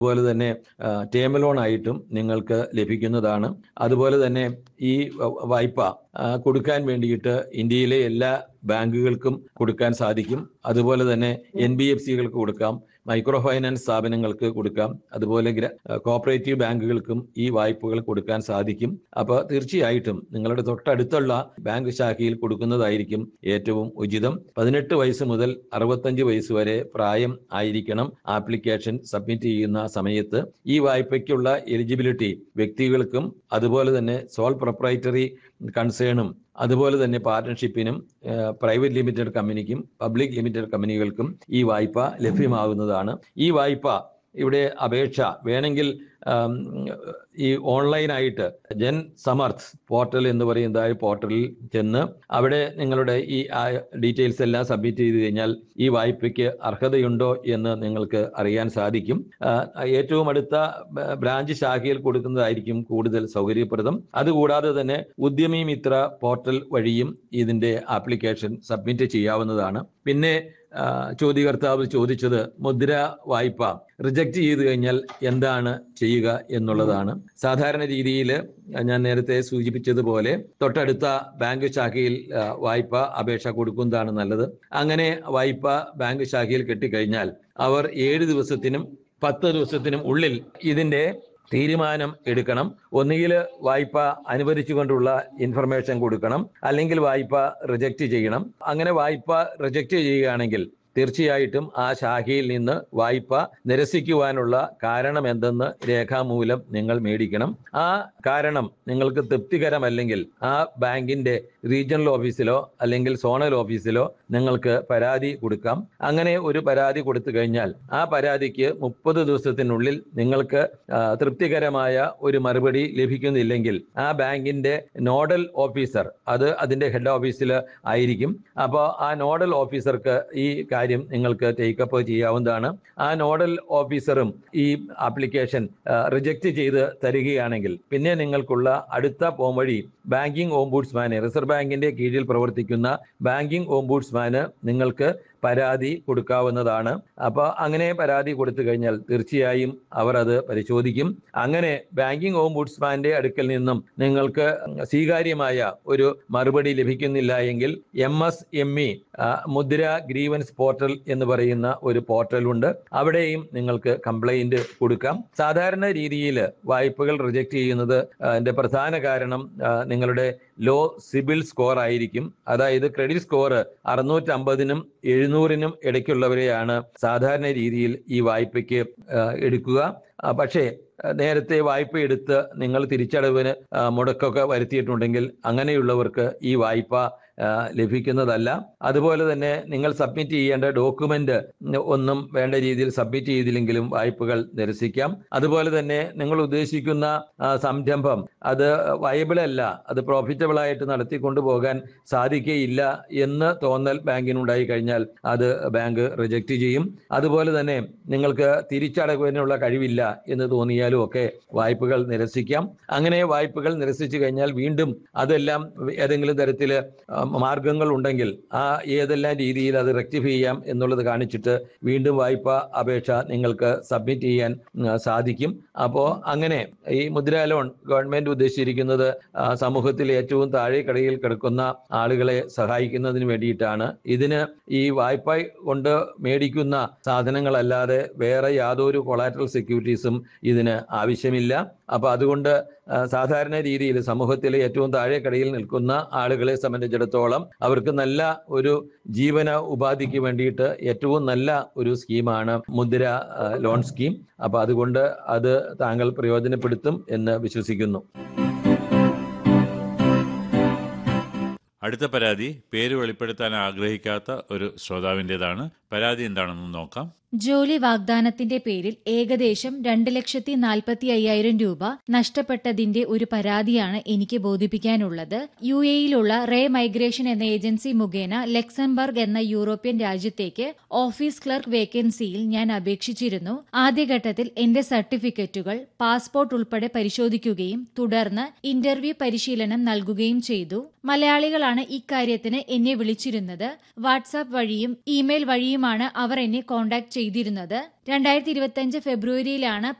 അതുപോലെ തന്നെ term loan ആയിട്ടും നിങ്ങൾക്ക് ലഭിക്കുന്നതാണ് അതുപോലെ തന്നെ ഈ വ- വായ്പ ആ, കൊടുക്കാൻ വേണ്ടിയിട്ട് ഇന്ത്യയിലെ എല്ലാ ബാങ്കുകൾക്കും കൊടുക്കാൻ സാധിക്കും അതുപോലെ തന്നെ എൻ ബി എഫ് സികൾക്ക് കൊടുക്കാം മൈക്രോ ഫൈനാൻസ് സ്ഥാപനങ്ങൾക്ക് കൊടുക്കാം അതുപോലെ ഗ്ര- കോപ്പറേറ്റീവ് ബാങ്കുകൾക്കും ഈ വായ്പകൾ കൊടുക്കാൻ സാധിക്കും അപ്പോൾ തീർച്ചയായിട്ടും നിങ്ങളുടെ തൊട്ടടുത്തുള്ള ബാങ്ക് ശാഖയിൽ കൊടുക്കുന്നതായിരിക്കും ഏറ്റവും ഉചിതം പതിനെട്ട് വയസ്സ് മുതൽ അറുപത്തഞ്ച് വയസ്സ് വരെ പ്രായം ആയിരിക്കണം ആപ്ലിക്കേഷൻ സബ്മിറ്റ് ചെയ്യുന്ന സമയത്ത് ഈ വായ്പയ്ക്കുള്ള എലിജിബിലിറ്റി വ്യക്തികൾക്കും അതുപോലെ തന്നെ സോൾ പ്രൊപ്പറൈറ്ററി കൺസേണും അതുപോലെ തന്നെ പാർട്ട്ണർഷിപ്പിനും പ്രൈവറ്റ് ലിമിറ്റഡ് കമ്പനിക്കും പബ്ലിക് ലിമിറ്റഡ് കമ്പനികൾക്കും ഈ വായ്പ ലഭ്യമാകുന്നതാണ് ഈ വായ്പ ഇവിടെ അപേക്ഷ വേണമെങ്കിൽ ആം, ഈ ഓൺലൈനായിട്ട് ജൻ സമർത്ഥ് പോർട്ടൽ എന്ന് പറയുന്നതായ പോർട്ടലിൽ ചെന്ന് അവിടെ നിങ്ങളുടെ ഈ ഡീറ്റെയിൽസ് എല്ലാം സബ്മിറ്റ് ചെയ്ത് കഴിഞ്ഞാൽ ഈ വായ്പയ്ക്ക് അർഹതയുണ്ടോ എന്ന് നിങ്ങൾക്ക് അറിയാൻ സാധിക്കും ആ, ഏറ്റവും അടുത്ത ബ- ബ്രാഞ്ച് ശാഖയിൽ കൊടുക്കുന്നതായിരിക്കും കൂടുതൽ സൗകര്യപ്രദം അതുകൂടാതെ തന്നെ ഉദ്യമി മിത്ര പോർട്ടൽ വഴിയും ഇതിന്റെ ആപ്ലിക്കേഷൻ സബ്മിറ്റ് ചെയ്യാവുന്നതാണ് പിന്നെ ആ, ചോദ്യകർത്താവ് ചോദിച്ചത് മുദ്ര വായ്പ റിജക്റ്റ് ചെയ്തു കഴിഞ്ഞാൽ എന്താണ് ചെയ്യുക എന്നുള്ളതാണ് സാധാരണ രീതിയിൽ ഞാൻ നേരത്തെ സൂചിപ്പിച്ചതുപോലെ തൊട്ടടുത്ത ബാങ്ക് ശാഖയിൽ ആ, വായ്പ അപേക്ഷ കൊടുക്കുന്നതാണ് നല്ലത് അങ്ങനെ വായ്പ ബാങ്ക് ശാഖയിൽ കെട്ടിക്കഴിഞ്ഞാൽ അവർ ഏഴ് ദിവസത്തിനും പത്ത് ദിവസത്തിനും ഉള്ളിൽ ഇതിന്റെ തീരുമാനം എടുക്കണം ഒന്നുകിൽ വായ്പ അനുവദിച്ചുകൊണ്ടുള്ള ഇൻഫർമേഷൻ കൊടുക്കണം അല്ലെങ്കിൽ വായ്പ റിജക്റ്റ് ചെയ്യണം അങ്ങനെ വായ്പ റിജക്റ്റ് ചെയ്യുകയാണെങ്കിൽ തീർച്ചയായിട്ടും ആ ശാഖയിൽ നിന്ന് വായ്പ നിരസിക്കുവാനുള്ള കാരണം എന്തെന്ന് രേഖാമൂലം നിങ്ങൾ മേടിക്കണം ആ കാരണം നിങ്ങൾക്ക് തൃപ്തികരമല്ലെങ്കിൽ ആ ബാങ്കിന്റെ റീജിയണൽ ഓഫീസിലോ അല്ലെങ്കിൽ സോണൽ ഓഫീസിലോ നിങ്ങൾക്ക് പരാതി കൊടുക്കാം അങ്ങനെ ഒരു പരാതി കൊടുത്തു കഴിഞ്ഞാൽ ആ പരാതിക്ക് മുപ്പത് ദിവസത്തിനുള്ളിൽ നിങ്ങൾക്ക് ആ, തൃപ്തികരമായ ഒരു മറുപടി ലഭിക്കുന്നില്ലെങ്കിൽ ആ ബാങ്കിന്റെ നോഡൽ ഓഫീസർ അത് അതിന്റെ ഹെഡ് ഓഫീസിൽ ആയിരിക്കും അപ്പോൾ ആ നോഡൽ ഓഫീസർക്ക് ഈ കാര്യം നിങ്ങൾക്ക് ടേക്കപ്പ് ചെയ്യാവുന്നതാണ് ആ നോഡൽ ഓഫീസറും ഈ ആപ്ലിക്കേഷൻ റിജക്റ്റ് ചെയ്ത് തരികയാണെങ്കിൽ പിന്നെ നിങ്ങൾക്കുള്ള അടുത്ത പോംവഴി ബാങ്കിംഗ് ഓംബൂഡ്സ്മാനെ റിസർവ് ബാങ്കിന്റെ കീഴിൽ പ്രവർത്തിക്കുന്ന ബാങ്കിംഗ് ഓംബൂഡ്സ്മാന് നിങ്ങൾക്ക് പരാതി കൊടുക്കാവുന്നതാണ് അപ്പോൾ അങ്ങനെ പരാതി കൊടുത്തു കഴിഞ്ഞാൽ തീർച്ചയായും അവർ അത് പരിശോധിക്കും അങ്ങനെ ബാങ്കിംഗ് ഓംബുഡ്സ്മാന്റെ അടുക്കൽ നിന്നും നിങ്ങൾക്ക് സ്വീകാര്യമായ ഒരു മറുപടി ലഭിക്കുന്നില്ല എങ്കിൽ M S M E Mudra grievance portal എന്ന് പറയുന്ന ഒരു പോർട്ടലുണ്ട് അവിടെയും നിങ്ങൾക്ക് കംപ്ലൈന്റ് കൊടുക്കാം സാധാരണ രീതിയിൽ വായ്പകൾ റിജക്റ്റ് ചെയ്യുന്നത് ആ, അതിന്റെ പ്രധാന കാരണം ആ, നിങ്ങളുടെ ലോ സിബിൽ സ്കോർ ആയിരിക്കും അതായത് ക്രെഡിറ്റ് സ്കോർ അറുന്നൂറ്റമ്പതിനും എഴുന്നൂറിനും ഇടയ്ക്കുള്ളവരെയാണ് സാധാരണ രീതിയിൽ ഈ വായ്പയ്ക്ക് ആ, എടുക്കുക ആ, പക്ഷേ ആ, നേരത്തെ വായ്പ എടുത്ത് നിങ്ങൾ തിരിച്ചടവിന് ആ, മുടക്കമൊക്കെ വരുത്തിയിട്ടുണ്ടെങ്കിൽ അങ്ങനെയുള്ളവർക്ക് ഈ വായ്പ ആ, ലഭിക്കുന്നതല്ല അതുപോലെ തന്നെ നിങ്ങൾ സബ്മിറ്റ് ചെയ്യേണ്ട ഡോക്യുമെന്റ് ഒന്നും വേണ്ട രീതിയിൽ സബ്മിറ്റ് ചെയ്തില്ലെങ്കിലും വായ്പകൾ നിരസിക്കാം അതുപോലെ തന്നെ നിങ്ങൾ ഉദ്ദേശിക്കുന്ന ആ, സംരംഭം അത് വയബിൾ അല്ല അത് പ്രോഫിറ്റബിൾ ആയിട്ട് നടത്തിക്കൊണ്ടു പോകാൻ സാധിക്കുകയില്ല എന്ന് തോന്നൽ ബാങ്കിനുണ്ടായി കഴിഞ്ഞാൽ അത് ബാങ്ക് റിജക്റ്റ് ചെയ്യും അതുപോലെ തന്നെ നിങ്ങൾക്ക് തിരിച്ചടവിനുള്ള കഴിവില്ല എന്ന് തോന്നിയാലും ഒക്കെ വായ്പകൾ നിരസിക്കാം അങ്ങനെ വായ്പകൾ നിരസിച്ചു കഴിഞ്ഞാൽ വീണ്ടും അതെല്ലാം ഏതെങ്കിലും തരത്തിൽ മാർഗങ്ങൾ ഉണ്ടെങ്കിൽ ആ ഏതെല്ലാം രീതിയിൽ അത് റെക്ടിഫൈ ചെയ്യാം എന്നുള്ളത് കാണിച്ചിട്ട് വീണ്ടും വായ്പ അപേക്ഷ നിങ്ങൾക്ക് സബ്മിറ്റ് ചെയ്യാൻ ഉം, സാധിക്കും അപ്പോൾ അങ്ങനെ ഈ മുദ്രാ ലോൺ ഗവൺമെന്റ് ഉദ്ദേശിച്ചിരിക്കുന്നത് ആ, സമൂഹത്തിൽ ഏറ്റവും താഴെക്കടയിൽ കിടക്കുന്ന ആളുകളെ സഹായിക്കുന്നതിന് വേണ്ടിയിട്ടാണ് ഇതിന് ഈ വായ്പ കൊണ്ട് മേടിക്കുന്ന സാധനങ്ങളല്ലാതെ വേറെ യാതൊരു കൊളാറ്ററൽ സെക്യൂരിറ്റീസും ഇതിന് ആവശ്യമില്ല അപ്പൊ അതുകൊണ്ട് ആ, സാധാരണ രീതിയിൽ സമൂഹത്തിലെ ഏറ്റവും താഴെക്കടയിൽ നിൽക്കുന്ന ആളുകളെ സംബന്ധിച്ചിടത്തോളം അവർക്ക് നല്ല ഒരു ജീവന ഉപാധിക്ക് വേണ്ടിയിട്ട് ഏറ്റവും നല്ല ഒരു സ്കീമാണ് മുദ്ര ആ, ലോൺ സ്കീം അപ്പൊ അതുകൊണ്ട് അത് താങ്കൾ പ്രയോജനപ്പെടുത്തും എന്ന് വിശ്വസിക്കുന്നു അടുത്ത പരാതി പേര് വെളിപ്പെടുത്താൻ ആഗ്രഹിക്കാത്ത ഒരു ശ്രോതാവിൻ്റെതാണ് പരാതി എന്താണെന്ന് നോക്കാം ജോലി വാഗ്ദാനത്തിന്റെ പേരിൽ ഏകദേശം രണ്ട് ലക്ഷത്തി നാൽപ്പത്തി അയ്യായിരം രൂപ നഷ്ടപ്പെട്ടതിന്റെ ഒരു പരാതിയാണ് എനിക്ക് ബോധിപ്പിക്കാനുള്ളത് യു എയിലുള്ള റേ മൈഗ്രേഷൻ എന്ന ഏജൻസി മുഖേന ലക്സംബർഗ് എന്ന യൂറോപ്യൻ രാജ്യത്തേക്ക് ഓഫീസ് ക്ലർക്ക് വേക്കൻസിയിൽ ഞാൻ അപേക്ഷിച്ചിരുന്നു ആദ്യഘട്ടത്തിൽ എന്റെ സർട്ടിഫിക്കറ്റുകൾ പാസ്പോർട്ട് ഉൾപ്പെടെ പരിശോധിക്കുകയും തുടർന്ന് ഇന്റർവ്യൂ പരിശീലനം നൽകുകയും ചെയ്തു മലയാളികളാണ് ഇക്കാര്യത്തിന് എന്നെ വിളിച്ചിരുന്നത് വാട്സാപ്പ് വഴിയും ഇമെയിൽ വഴിയുമാണ് അവർ എന്നെ കോൺടാക്ട് ചെയ്തിരുന്നത് രണ്ടായിരത്തി ഇരുപത്തിയഞ്ച് ഫെബ്രുവരിയിലാണ്